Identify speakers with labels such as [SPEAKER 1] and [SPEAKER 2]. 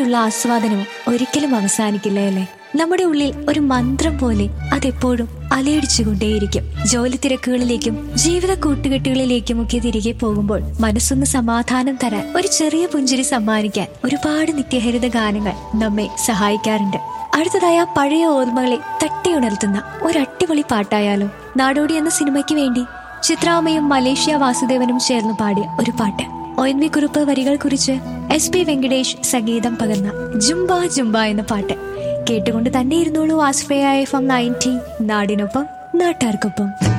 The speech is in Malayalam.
[SPEAKER 1] സംഗീതത്തിലുള്ള ആസ്വാദനവും ഒരിക്കലും അവസാനിക്കില്ല അല്ലേ നമ്മുടെ ഉള്ളിൽ ഒരു മന്ത്രം പോലെ അതെപ്പോഴും അലയടിച്ചുകൊണ്ടേയിരിക്കും ജോലി തിരക്കുകളിലേക്കും ജീവിത കൂട്ടുകെട്ടുകളിലേക്കും ഒക്കെ തിരികെ പോകുമ്പോൾ മനസ്സൊന്ന് സമാധാനം തരാൻ ഒരു ചെറിയ പുഞ്ചിരി സമ്മാനിക്കാൻ ഒരുപാട് നിത്യഹരിത ഗാനങ്ങൾ നമ്മെ സഹായിക്കാറുണ്ട് അടുത്തതായ പഴയ ഓർമ്മകളെ തട്ടിയുണർത്തുന്ന ഒരു അടിപൊളി പാട്ടായാലോ നാടോടി എന്ന സിനിമയ്ക്ക് വേണ്ടി ചിത്രാമയും മലേഷ്യ വാസുദേവനും ചേർന്ന് പാടിയ ഒരു പാട്ട് ഒ എൻ വി കുറുപ്പ് വരികൾ കുറിച്ച് എസ് പി വെങ്കടേഷ് സംഗീതം പകർന്ന ജുംബ ജുംബ എന്ന പാട്ട് കേട്ടുകൊണ്ട് തന്നെ ഇരുന്നോളൂ ആശ്രയ എഫ് എം നയൻറ്റി നാടിനൊപ്പം നാട്ടാർക്കൊപ്പം